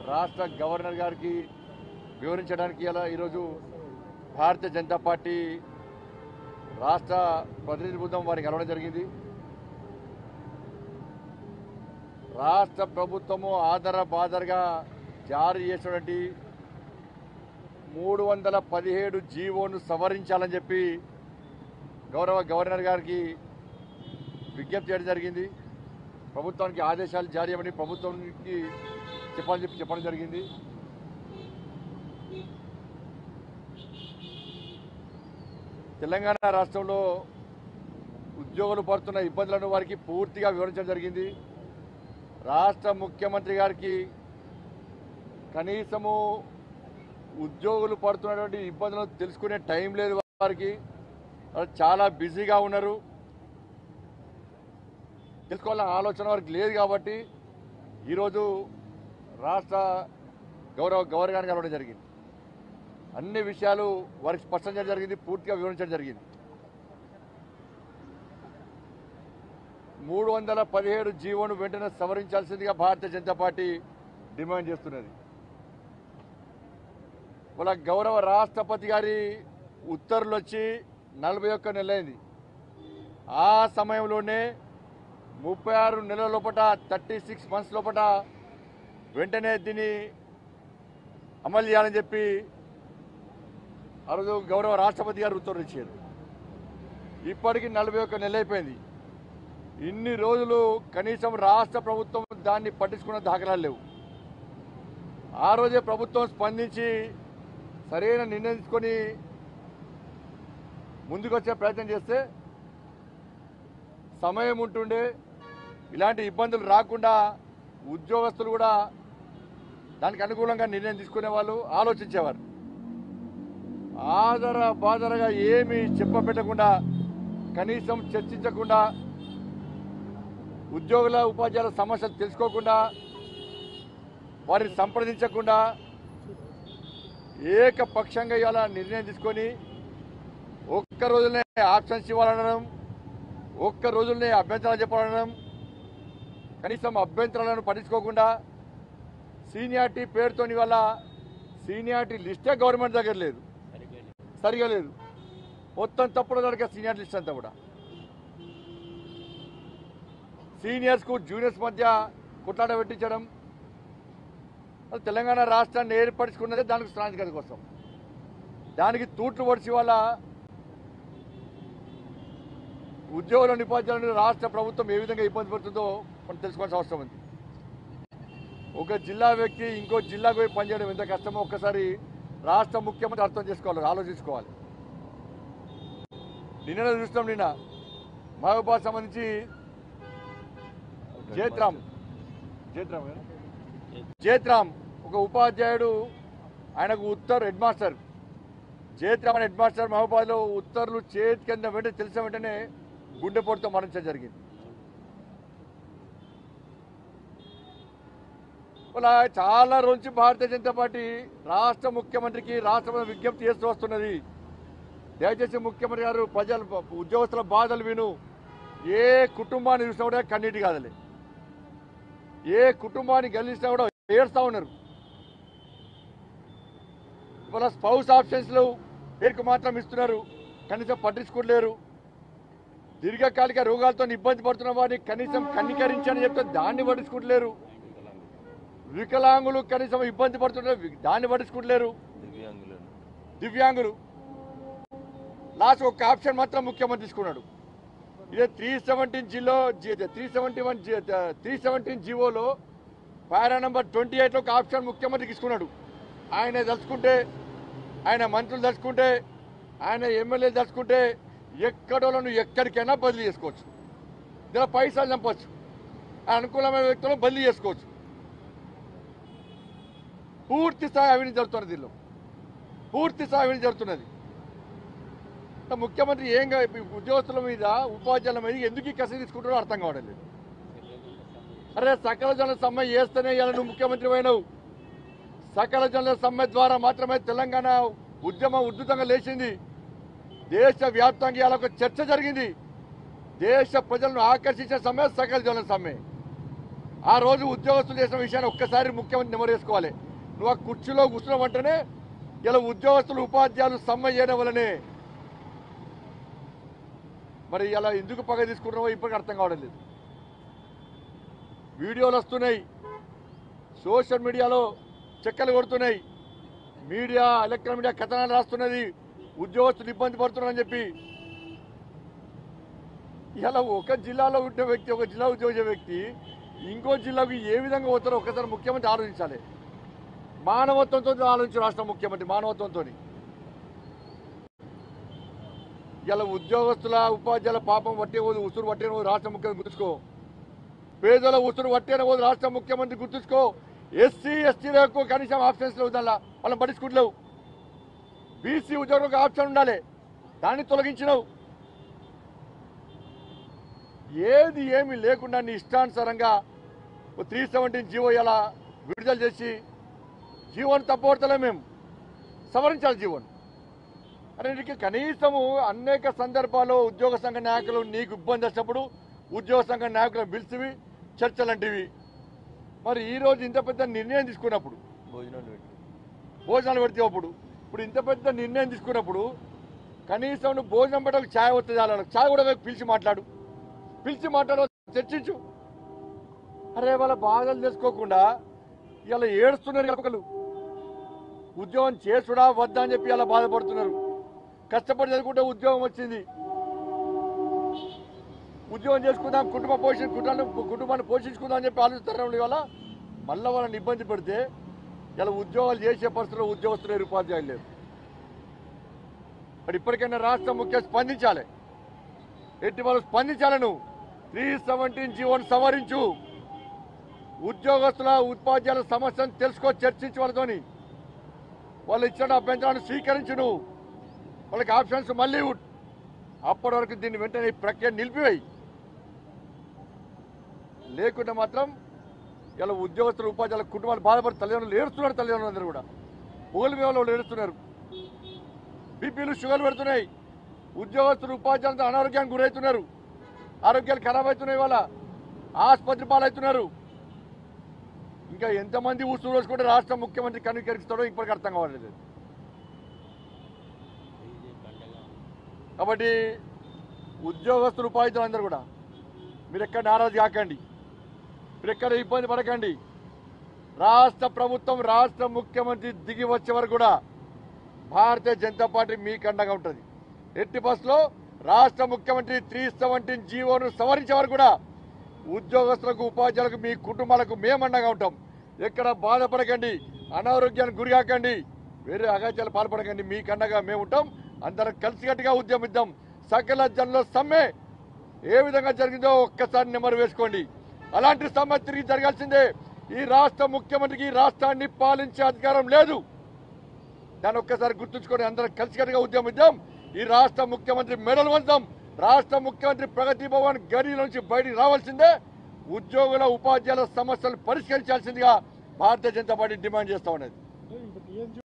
రాష్ట్ర గవర్నర్ గారికి వివరించడానికి ఇలా ఈరోజు భారతీయ జనతా పార్టీ రాష్ట్ర ప్రతినిధి బృందం వారికి కలవడం జరిగింది రాష్ట్ర ప్రభుత్వము ఆధార బాధరగా జారీ చేసినటువంటి మూడు వందల పదిహేడు జీవోను సవరించాలని చెప్పి గౌరవ గవర్నర్ గారికి విజ్ఞప్తి చేయడం జరిగింది ప్రభుత్వానికి ఆదేశాలు జారీ చేయమని ప్రభుత్వానికి చెప్పాలని చెప్పి చెప్పడం జరిగింది తెలంగాణ రాష్ట్రంలో ఉద్యోగులు పడుతున్న ఇబ్బందులను వారికి పూర్తిగా వివరించడం జరిగింది రాష్ట్ర ముఖ్యమంత్రి గారికి కనీసము ఉద్యోగులు పడుతున్నటువంటి ఇబ్బందులను తెలుసుకునే టైం లేదు వారికి వారు చాలా బిజీగా ఉన్నారు తెలుసుకోవాలన్న ఆలోచన వారికి లేదు కాబట్టి ఈరోజు రాష్ట్ర గౌరవ గవర్నర్ గారిని కలవడం జరిగింది అన్ని విషయాలు వారికి స్పష్టం చేయడం జరిగింది పూర్తిగా వివరించడం జరిగింది మూడు వందల పదిహేడు జీవోను వెంటనే సవరించాల్సిందిగా భారతీయ జనతా పార్టీ డిమాండ్ చేస్తున్నది వాళ్ళ గౌరవ రాష్ట్రపతి గారి ఉత్తర్వులు వచ్చి నలభై ఒక్క నెలలైంది ఆ సమయంలోనే ముప్పై ఆరు నెలల లోపల థర్టీ సిక్స్ మంత్స్ లోపల వెంటనే దీన్ని అమలు చేయాలని చెప్పి ఆ రోజు గౌరవ రాష్ట్రపతి గారు ఉత్తర్వులు ఇచ్చారు ఇప్పటికి నలభై ఒక్క నెల అయిపోయింది ఇన్ని రోజులు కనీసం రాష్ట్ర ప్రభుత్వం దాన్ని పట్టించుకున్న దాఖలాలు లేవు ఆ రోజే ప్రభుత్వం స్పందించి సరైన నిర్ణయం తీసుకొని ముందుకొచ్చే ప్రయత్నం చేస్తే సమయం ఉంటుండే ఇలాంటి ఇబ్బందులు రాకుండా ఉద్యోగస్తులు కూడా దానికి అనుకూలంగా నిర్ణయం తీసుకునే వాళ్ళు ఆలోచించేవారు ఆదర బాదరగా ఏమీ చెప్పబెట్టకుండా కనీసం చర్చించకుండా ఉద్యోగుల ఉపాధ్యాయుల సమస్యలు తెలుసుకోకుండా వారిని సంప్రదించకుండా ఏకపక్షంగా ఇవాళ నిర్ణయం తీసుకొని ఒక్క రోజులనే ఆప్షన్స్ ఇవ్వాలనడం ఒక్క రోజులనే అభ్యంతరాలు చెప్పాలనడం కనీసం అభ్యంతరాలను పట్టించుకోకుండా సీనియారిటీ పేరుతో ఇవాళ సీనియారిటీ లిస్టే గవర్నమెంట్ దగ్గర లేదు సరిగా లేదు మొత్తం తప్పుడు జరిగే సీనియర్ లిస్ట్ అంతా కూడా సీనియర్స్కు జూనియర్స్ మధ్య కుట్లాట పెట్టించడం అది తెలంగాణ రాష్ట్రాన్ని ఏర్పరచుకున్నదే దానికి స్థానికత కోసం దానికి తూట్లు పడిచి వాళ్ళ ఉద్యోగులను ఉపాధ్యాయులను రాష్ట్ర ప్రభుత్వం ఏ విధంగా ఇబ్బంది పడుతుందో మనం తెలుసుకోవాల్సిన అవసరం ఉంది ఒక జిల్లా వ్యక్తి ఇంకో జిల్లాకు పోయి పనిచేయడం ఎంత కష్టమో ఒక్కసారి రాష్ట్ర ముఖ్యమంత్రి అర్థం చేసుకోవాలి ఆలోచించుకోవాలి నిన్న చూస్తాం నిన్న మహబూబాద్ సంబంధించి జేత్రామ్ జేత్రామ్ కదా? జేత్రామ్ ఒక ఉపాధ్యాయుడు ఆయనకు ఉత్తర్ హెడ్ మాస్టర్ జేత్రామ్ అనే హెడ్ మాస్టర్ మహబూబాద్లో ఉత్తర్వులు చేతి కింద వెంటనే తెలిసిన వెంటనే గుండెపోటుతో మరణించడం జరిగింది ఇలా చాలా రోజు భారతీయ జనతా పార్టీ రాష్ట్ర ముఖ్యమంత్రికి రాష్ట్ర ప్రభుత్వం విజ్ఞప్తి చేస్తూ వస్తున్నది దయచేసి ముఖ్యమంత్రి గారు ప్రజల ఉద్యోగస్తుల బాధలు విను ఏ కుటుంబాన్ని చూసినా కూడా కన్నీటి కాదలే ఏ కుటుంబాన్ని గెలిచినా కూడా ఏడుస్తూ ఉన్నారు ఇవాళ స్పౌస్ ఆప్షన్స్లు పేరుకు మాత్రం ఇస్తున్నారు కనీసం పట్టించుకోలేరు దీర్ఘకాలిక రోగాలతో ఇబ్బంది పడుతున్న వారిని కనీసం కన్నికరించని చెప్తే దాన్ని పట్టించుకుంటలేరు వికలాంగులు కనీసం ఇబ్బంది పడుతున్నారు దాన్ని పట్టించుకుంటలేరు దివ్యాంగులను దివ్యాంగులు లాస్ట్ ఒక ఆప్షన్ మాత్రం ముఖ్యమంత్రి తీసుకున్నాడు ఇదే త్రీ సెవెంటీన్ జీలో three seventy one three seventeen జీవోలో పారా నెంబర్ ట్వంటీ ఎయిట్లో ఒక ఆప్షన్ ముఖ్యమంత్రి తీసుకున్నాడు ఆయన తలుచుకుంటే ఆయన మంత్రులు తలుచుకుంటే ఆయన ఎమ్మెల్యే తలుచుకుంటే ఎక్కడోళ్ళను ఎక్కడికైనా బదిలీ చేసుకోవచ్చు ఇలా పైసలు చంపవచ్చు ఆ అనుకూలమైన వ్యక్తులను బదిలీ చేసుకోవచ్చు పూర్తి స్థాయి అవినీతి జరుగుతున్నది దీనిలో పూర్తి స్థాయి అవినీతి జరుగుతున్నది అంటే ముఖ్యమంత్రి ఏం గా- ఈ ఉద్యోగస్తుల మీద ఉపాధ్యాయుల మీద ఎందుకు ఈ కసి తీసుకుంటారో అర్థం కావడం లేదు అరే సకల జనుల సమ్మె చేస్తేనే ఇలా నువ్వు ముఖ్యమంత్రి అయినావు సకల జనుల సమ్మె ద్వారా మాత్రమే తెలంగాణ ఉద్యమం ఉద్ధృతంగా లేచింది దేశ వ్యాప్తంగా ఇలా ఒక చర్చ జరిగింది దేశ ప్రజలను ఆకర్షించే సమ్మె సకల జనుల సమ్మె ఆ రోజు ఉద్యోగస్తులు చేసిన విషయాన్ని ఒక్కసారి ముఖ్యమంత్రి నెమరు వేసుకోవాలి నువ్వు ఆ కుర్చీలో కూర్చున్నావంటేనే ఇలా ఉద్యోగస్తులు ఉపాధ్యాయులు సమ్మె చేయడం వల్లనే మరి ఇలా ఎందుకు పగ తీసుకుంటున్నావో ఇప్పటికీ అర్థం కావడం లేదు వీడియోలు వస్తున్నాయి సోషల్ మీడియాలో చెక్కలు కొడుతున్నాయి మీడియా ఎలక్ట్రానిక్ మీడియా కథనాలు రాస్తున్నది ఉద్యోగస్తులు ఇబ్బంది పడుతున్నారని చెప్పి ఇలా ఒక జిల్లాలో ఉండే వ్యక్తి ఒక జిల్లా ఉద్యోగ వ్యక్తి ఇంకో జిల్లాకు ఏ విధంగా పోతారో ఒకసారి ముఖ్యమంత్రి ఆలోచించాలి మానవత్వంతో ఆలోచించు రాష్ట్ర ముఖ్యమంత్రి మానవత్వంతో ఇలా ఉద్యోగస్తుల ఉపాధ్యాయుల పాపం పట్టే పోదు ఉసురు పట్టే పోదు రాష్ట్ర ముఖ్యమంత్రి గుర్తుంచుకో పేదల ఉసురు పట్టే పోదు రాష్ట్ర ముఖ్యమంత్రి గుర్తుంచుకో ఎస్సీ ఎస్టీలకు కనీసం ఆప్షన్స్ లేవు దానిలో వాళ్ళని పట్టించుకుంటలేవు బీసీ ఉద్యోగులకు ఆప్షన్ ఉండాలి దాన్ని తొలగించినవు ఏది ఏమి లేకుండా నీ ఇష్టానుసారంగా త్రీ సెవెంటీన్ జీవో ఇలా విడుదల చేసి జీవోని తప్పవడతలే మేము సవరించాలి జీవోని అరే నీకు కనీసము అనేక సందర్భాల్లో ఉద్యోగ సంఘ నాయకులు నీకు ఇబ్బంది వచ్చినప్పుడు ఉద్యోగ సంఘ నాయకులను పిలిచివి చర్చలంటివి మరి ఈ రోజు ఇంత పెద్ద నిర్ణయం తీసుకున్నప్పుడు భోజనాలు పెట్టి భోజనాలు పెడితే అప్పుడు ఇప్పుడు ఇంత పెద్ద నిర్ణయం తీసుకున్నప్పుడు కనీసం నువ్వు భోజనం పెట్టకు ఛాయ్ వస్తుంది వాళ్ళకి ఛాయ్ కూడా పోయి పిలిచి మాట్లాడు పిలిచి మాట్లాడు చర్చించు అరే వాళ్ళ బాధలు తెలుసుకోకుండా ఇలా ఏడుస్తున్నారు ఒకరు ఉద్యోగం చేసుడా వద్దా అని చెప్పి ఇలా బాధపడుతున్నారు కష్టపడి చదువుకుంటే ఉద్యోగం వచ్చింది ఉద్యోగం చేసుకుందాం కుటుంబ పోషణ కుటుంబాన్ని కుటుంబాన్ని పోషించుకుందాం అని చెప్పి ఆలోచిస్తారు ఇవాళ మళ్ళీ వాళ్ళని ఇబ్బంది పెడితే ఇలా ఉద్యోగాలు చేసే పరిస్థితుల్లో ఉద్యోగస్తులు లేరు ఉపాధ్యాయులు లేరు మరి ఇప్పటికైనా రాష్ట్ర ముఖ్య స్పందించాలి ఎట్టి వాళ్ళు స్పందించాలి నువ్వు త్రీ సెవెంటీన్ జీవోని సవరించు ఉద్యోగస్తుల ఉపాధ్యాయుల సమస్యను తెలుసుకో చర్చించు వాళ్ళతోని వాళ్ళు ఇచ్చిన అభ్యంతరాన్ని స్వీకరించు నువ్వు వాళ్ళకి ఆప్షన్స్ మళ్ళీ ఇవ్వు. అప్పటి వరకు దీన్ని వెంటనే ఈ ప్రక్రియ నిలిపివేయి లేకుంటే మాత్రం ఇలా ఉద్యోగస్తులు ఉపాధ్యాయుల కుటుంబాలు బాధపడి తల్లిదండ్రులు ఏడుస్తున్నారు తల్లిదండ్రులు అందరూ కూడా పొగలు మీద వాళ్ళు ఏడుస్తున్నారు బీపీలు షుగర్లు పెడుతున్నాయి ఉద్యోగస్తులు ఉపాధ్యాయులతో అనారోగ్యానికి గురవుతున్నారు ఆరోగ్యాలు ఖరాబ్ అవుతున్నాయి వాళ్ళ ఆసుపత్రి పాలవుతున్నారు ఇంకా ఎంతమంది ఊసులు వేసుకుంటే రాష్ట్ర ముఖ్యమంత్రి కనుకరిస్తాడో ఇప్పటికి అర్థం కావట్లేదు బీజేపీ అండగా కాబట్టి ఉద్యోగస్తులు ఉపాధ్యాయులు అందరూ కూడా మీరు ఎక్కడ నారాజు కాకండి మీరు ఎక్కడ ఇబ్బంది పడకండి రాష్ట్ర ప్రభుత్వం రాష్ట్ర ముఖ్యమంత్రి దిగి వచ్చే వరకు కూడా భారతీయ జనతా పార్టీ మీకు అండగా ఉంటుంది ఎట్టి బస్సులో రాష్ట్ర ముఖ్యమంత్రి త్రీ సెవెంటీన్ జీవోను సవరించే వరకు కూడా ఉద్యోగస్తులకు ఉపాధ్యాయులకు మీ కుటుంబాలకు మేము అండగా ఉంటాం ఎక్కడ బాధపడకండి అనారోగ్యానికి గురి కాకండి వేరే అగాచాలు పాల్పడకండి మీకు అండగా మేము ఉంటాం అందరం కలిసికట్టుగా ఉద్యమిద్దాం సకల జనుల సమ్మె ఏ విధంగా జరిగిందో ఒక్కసారి నెమరు వేసుకోండి అలాంటి సమ్మె తిరిగి జరగాల్సిందే ఈ రాష్ట్ర ముఖ్యమంత్రికి ఈ రాష్ట్రాన్ని పాలించే అధికారం లేదు దాన్ని ఒక్కసారి గుర్తుంచుకొని అందరం కలిసికట్టుగా ఉద్యమిద్దాం ఈ రాష్ట్ర ముఖ్యమంత్రి మెడలు వంచాం రాష్ట్ర ముఖ్యమంత్రి ప్రగతి భవన్ గడి నుంచి బయటికి రావాల్సిందే ఉద్యోగుల ఉపాధ్యాయుల సమస్యలు పరిష్కరించాల్సిందిగా భారతీయ జనతా పార్టీ డిమాండ్ చేస్తా ఉన్నది